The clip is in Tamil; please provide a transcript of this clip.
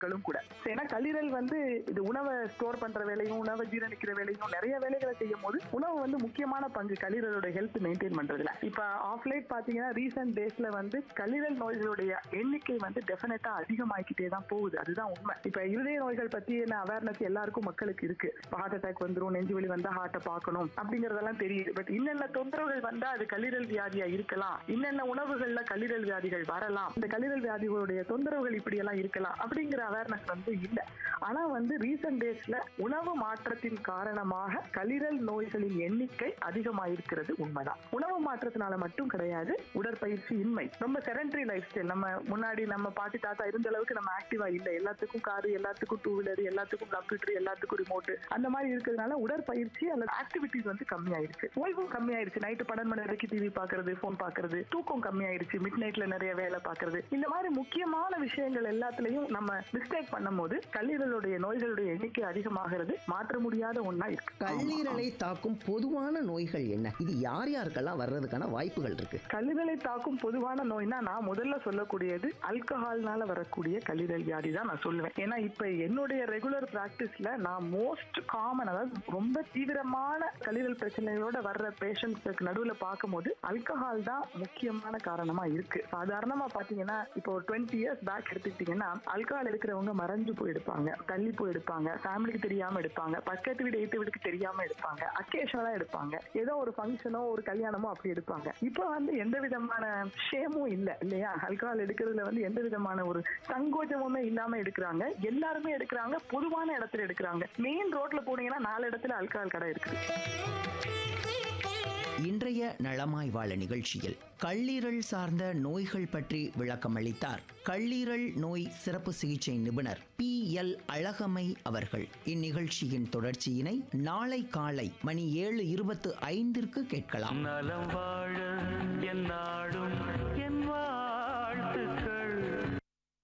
பொருட்களும் கூட ஏன்னா கல்லீரல் வந்து இது உணவை ஸ்டோர் பண்ற வேலையும் உணவை ஜீரணிக்கிற வேலையும் நிறைய வேலைகளை செய்யும் போது உணவு வந்து முக்கியமான பங்கு கல்லீரலோட ஹெல்த் மெயின்டைன் பண்றதுல இப்ப ஆஃப் லைட் பாத்தீங்கன்னா ரீசெண்ட் டேஸ்ல வந்து கல்லீரல் நோய்களுடைய எண்ணிக்கை வந்து டெஃபினட்டா அதிகமாகிக்கிட்டே தான் போகுது அதுதான் உண்மை இப்ப இருதய நோய்கள் பத்தி என்ன அவேர்னஸ் எல்லாருக்கும் மக்களுக்கு இருக்கு ஹார்ட் அட்டாக் வந்துரும் நெஞ்சு வலி வந்தா ஹார்ட்டை பார்க்கணும் அப்படிங்கறதெல்லாம் தெரியுது பட் இன்னென்ன தொந்தரவுகள் வந்தா அது கல்லீரல் வியாதியா இருக்கலாம் இன்னென்ன உணவுகள்ல கல்லீரல் வியாதிகள் வரலாம் இந்த கல்லீரல் வியாதிகளுடைய தொந்தரவுகள் இப்படி எல்லாம் இருக்கலாம் அப்படிங்கிற அவேர்னஸ் வந்து இல்ல ஆனா வந்து ரீசெண்ட் டேஸ்ல உணவு மாற்றத்தின் காரணமாக கல்லீரல் நோய்களின் எண்ணிக்கை அதிகமாயிருக்கிறது உண்மைதான் உணவு மாற்றத்தினால மட்டும் கிடையாது உடற்பயிற்சி இன்மை ரொம்ப செரண்டரி லைஃப் ஸ்டைல் நம்ம முன்னாடி நம்ம பாட்டி தாத்தா இருந்த அளவுக்கு நம்ம ஆக்டிவா இல்ல எல்லாத்துக்கும் காரு எல்லாத்துக்கும் டூ வீலர் எல்லாத்துக்கும் கம்ப்யூட்டர் எல்லாத்துக்கும் ரிமோட் அந்த மாதிரி இருக்கிறதுனால உடற்பயிற்சி அல்லது ஆக்டிவிட்டிஸ் வந்து கம்மியாயிருச்சு ஓய்வும் கம்மியாயிருச்சு நைட்டு பன்னெண்டு மணி வரைக்கும் டிவி பாக்குறது போன் பாக்குறது தூக்கம் கம்மியாயிருச்சு மிட் நைட்ல நிறைய வேலை பாக்குறது இந்த மாதிரி முக்கியமான விஷயங்கள் எல்லாத்துலயும் நம்ம மிஸ்டேக் பண்ணும்போது கல்லீரலுடைய நோய்களுடைய எண்ணிக்கை அதிகமாகிறது மாற்ற முடியாத ஒண்ணா இருக்கு கல்லீரலை தாக்கும் பொதுவான நோய்கள் என்ன இது யார் யாருக்கெல்லாம் வர்றதுக்கான வாய்ப்புகள் இருக்கு கல்லீரலை தாக்கும் பொதுவான நோய்னா நான் முதல்ல சொல்லக்கூடியது ஆல்கஹால்னால வரக்கூடிய கல்லீரல் வியாதி தான் நான் சொல்லுவேன் ஏன்னா இப்ப என்னுடைய ரெகுலர் பிராக்டிஸ்ல நான் மோஸ்ட் காமன் அதாவது ரொம்ப தீவிரமான கல்லீரல் பிரச்சனைகளோட வர்ற பேஷண்ட்ஸுக்கு நடுவுல பார்க்கும்போது ஆல்கஹால் தான் முக்கியமான காரணமா இருக்கு சாதாரணமா பாத்தீங்கன்னா இப்போ ஒரு டுவெண்ட்டி இயர்ஸ் பேக் எடுத்துக்கிட்டீங்கன்னா ஆல்கஹால் எடுக்கிறவங்க மறைஞ்சு போய் எடுப்பாங்க தள்ளி போய் எடுப்பாங்க ஃபேமிலிக்கு தெரியாம எடுப்பாங்க பக்கத்து வீடு எய்த்து வீட்டுக்கு தெரியாம எடுப்பாங்க அக்கேஷனலா எடுப்பாங்க ஏதோ ஒரு ஃபங்க்ஷனோ ஒரு கல்யாணமோ அப்படி எடுப்பாங்க இப்போ வந்து எந்த விதமான ஷேமும் இல்ல இல்லையா ஆல்கஹால் எடுக்கிறதுல வந்து எந்த விதமான ஒரு சங்கோஜமுமே இல்லாம எடுக்கிறாங்க எல்லாருமே எடுக்கிறாங்க பொதுவான இடத்துல எடுக்கிறாங்க மெயின் ரோட்ல போனீங்கன்னா நாலு இடத்துல ஆல்கஹால் கடை இருக்குது இன்றைய நலமாய் வாழ நிகழ்ச்சியில் கல்லீரல் சார்ந்த நோய்கள் பற்றி விளக்கமளித்தார் கல்லீரல் நோய் சிறப்பு சிகிச்சை நிபுணர் பி எல் அழகமை அவர்கள் இந்நிகழ்ச்சியின் தொடர்ச்சியினை நாளை காலை மணி ஏழு இருபத்து ஐந்திற்கு கேட்கலாம் நலம் வாழ என் நாடும்